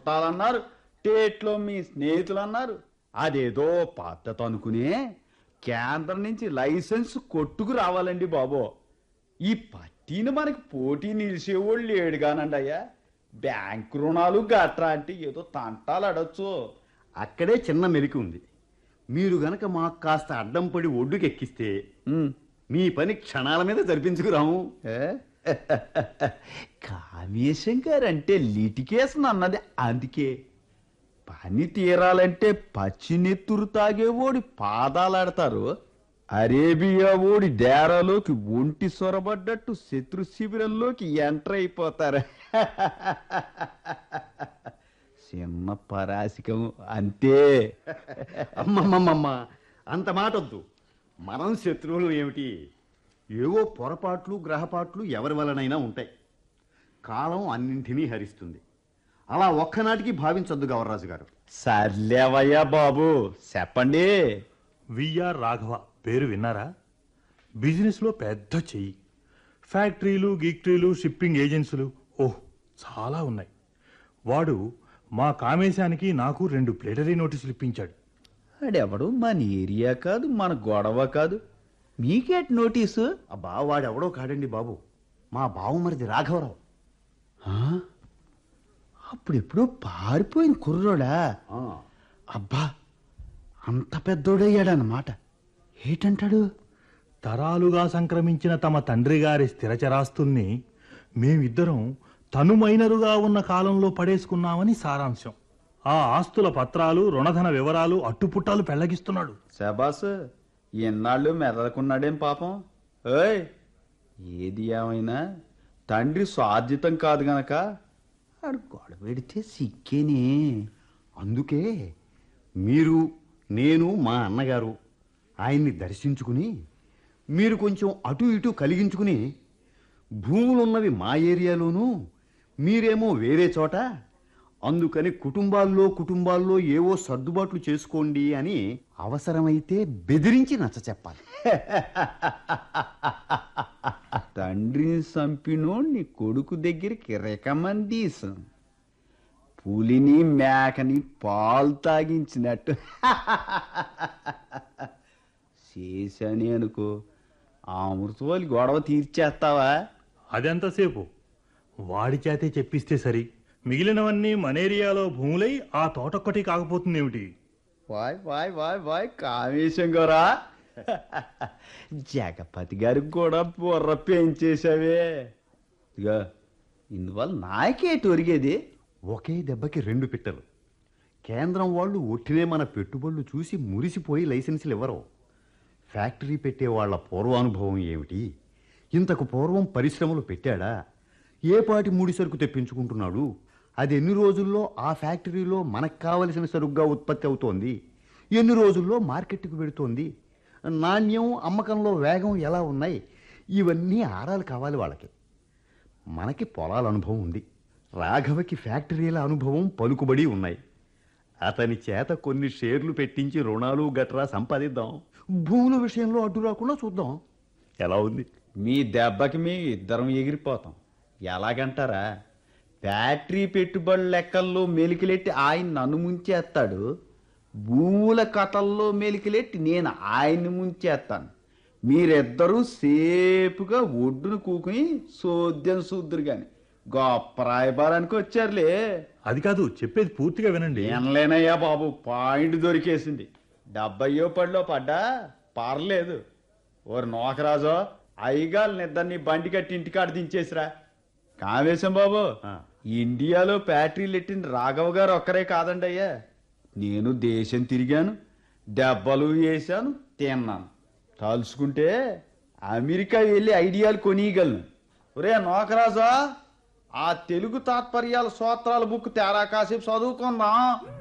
చుట్టాలన్నారు టేట్లో మీ స్నేహితులు అన్నారు అదేదో పద్ధతి అనుకునే కేంద్రం నుంచి లైసెన్స్ కొట్టుకు రావాలండి బాబు ఈ పట్టీని మనకి పోటీ నిలిచేవాళ్ళు లేడు కానండి అయ్యా బ్యాంక్ రుణాలు గట్రా అంటే ఏదో తంటాలు అడచ్చు అక్కడే చిన్న మెలికి ఉంది మీరు గనక మాకు కాస్త అడ్డం పడి ఒడ్డుకెక్కిస్తే మీ పని క్షణాల మీద జరిపించుకురాము ఏ? కామేశం గారు అంటే లిటికేషన్ అన్నది అందుకే పని తీరాలంటే పచ్చినెత్తురు తాగేవాడి పాదాలాడతారు అరేబియా ఓడి డేరాలోకి ఒంటి సొరబడ్డట్టు శత్రు శిబిరంలోకి ఎంటర్ అయిపోతారు చిన్న పరాసికం అంతే అమ్మమ్మమ్మమ్మ అంత మాటొద్దు మనం శత్రువులు ఏమిటి ఏవో పొరపాట్లు గ్రహపాట్లు ఎవరి వలనైనా ఉంటాయి కాలం అన్నింటినీ హరిస్తుంది అలా ఒక్కనాటికి భావించొద్దు గవర్రాజు గారు సర్లేవయ్యా బాబు చెప్పండి విఆర్ రాఘవ పేరు విన్నారా బిజినెస్లో పెద్ద చెయ్యి ఫ్యాక్టరీలు గీక్టరీలు షిప్పింగ్ ఏజెన్సీలు ఓహ్ చాలా ఉన్నాయి వాడు మా కామేశానికి నాకు రెండు ప్లేటరీ నోటీసులు ఇప్పించాడు ఆడెవడు మన ఏరియా కాదు మన గొడవ కాదు మీకేట్ నోటీసు అబ్బా వాడెవడో కాడండి బాబు మా బావుమరిది రాఘవరావు ఆ? అప్పుడెప్పుడో పారిపోయిన కుర్రోడా ఆ, అబ్బా అంత పెద్దోడయ్యాడన్నమాట ఏటంటాడు తరాలుగా సంక్రమించిన తమ తండ్రి గారి స్థిరచరాస్తుల్ని మేమిద్దరం తనుమైనరుగా ఉన్న కాలంలో పడేసుకున్నామని సారాంశం ఆ ఆస్తుల పత్రాలు రుణధన వివరాలు అట్టుపుట్టాలు పెళ్లగిస్తున్నాడు శబాస్ ఎన్నాళ్ళు మెదలకున్నాడేం పాపం ఏయ్ ఏది ఏమైనా తండ్రి స్వాధ్యతం కాదు గనక ఆడు గొడవ పెడితే సిక్కేనే అందుకే మీరు నేను మా అన్నగారు ఆయన్ని దర్శించుకుని మీరు కొంచెం అటు ఇటు కలిగించుకుని భూములున్నవి మా ఏరియాలోనూ మీరేమో వేరే చోట అందుకని కుటుంబాల్లో కుటుంబాల్లో ఏవో సర్దుబాట్లు చేసుకోండి అని అవసరమైతే బెదిరించి నచ్చ చెప్పాలి తండ్రిని చంపినోడిని కొడుకు దగ్గరికి రికమందీసం పులిని మేకని పాలు తాగించినట్టు చేశాని అనుకో ఆ అమృతవాలి గొడవ తీర్చేస్తావా అదెంతసేపు వాడి చేతే చెప్పిస్తే సరి మిగిలినవన్నీ మనేరియాలో భూములై ఆ తోటొక్కటి కాకపోతుందేమిటి వాయ్ వాయ్ వాయ్ వాయ్ కామేశం గారా జగపతి గారికి కూడా బుర్ర పెంచేశావే ఇక ఇందువల్ల నాకేటి ఒరిగేది ఒకే దెబ్బకి రెండు పిట్టలు కేంద్రం వాళ్ళు ఒట్టినే మన పెట్టుబడులు చూసి మురిసిపోయి లైసెన్సులు ఇవ్వరు ఫ్యాక్టరీ పెట్టే వాళ్ళ పూర్వానుభవం ఏమిటి ఇంతకు పూర్వం పరిశ్రమలు పెట్టాడా ఏ పాటి ముడి సరుకు తెప్పించుకుంటున్నాడు అది ఎన్ని రోజుల్లో ఆ ఫ్యాక్టరీలో మనకు కావలసిన సరుగ్గా ఉత్పత్తి అవుతోంది ఎన్ని రోజుల్లో మార్కెట్కి వెడుతోంది నాణ్యం అమ్మకంలో వేగం ఎలా ఉన్నాయి ఇవన్నీ ఆరాలు కావాలి వాళ్ళకి మనకి పొలాల అనుభవం ఉంది రాఘవకి ఫ్యాక్టరీల అనుభవం పలుకుబడి ఉన్నాయి అతని చేత కొన్ని షేర్లు పెట్టించి రుణాలు గట్రా సంపాదిద్దాం భూముల విషయంలో అడ్డు రాకుండా చూద్దాం ఎలా ఉంది మీ దెబ్బకి మీ ఇద్దరం ఎగిరిపోతాం ఎలాగంటారా ఫ్యాక్టరీ పెట్టుబడి లెక్కల్లో మెలికలెట్టి ఆయన నన్ను ముంచేస్తాడు భూముల కథల్లో మెలికలెట్టి నేను ఆయన్ని ముంచేస్తాను మీరిద్దరూ సేపుగా ఒడ్డును కూకుని సోద్యం సూద్దురు గాని గొప్ప రాయబారానికి వచ్చారులే అది కాదు చెప్పేది పూర్తిగా వినండి వినలేనయ్యా బాబు పాయింట్ దొరికేసింది డెబ్బయో పడిలో పడ్డా పర్లేదు ఓరు నోకరాజో అయ్యగాలు నిద్దరిని బండి కట్టి ఇంటికాడ దించేసిరా కావేశం బాబు ఆ. ఇండియాలో ఫ్యాక్టరీలు ఎట్టిన రాఘవ గారు ఒక్కరే కాదండి అయ్యా నేను దేశం తిరిగాను దెబ్బలు వేశాను తిన్నాను తలుచుకుంటే అమెరికా వెళ్ళి ఐడియాలు కొనియగలను ఒరే నోకరాజా ఆ తెలుగు తాత్పర్యాల సూత్రాల బుక్ తేరా కాసేపు చదువుకుందాం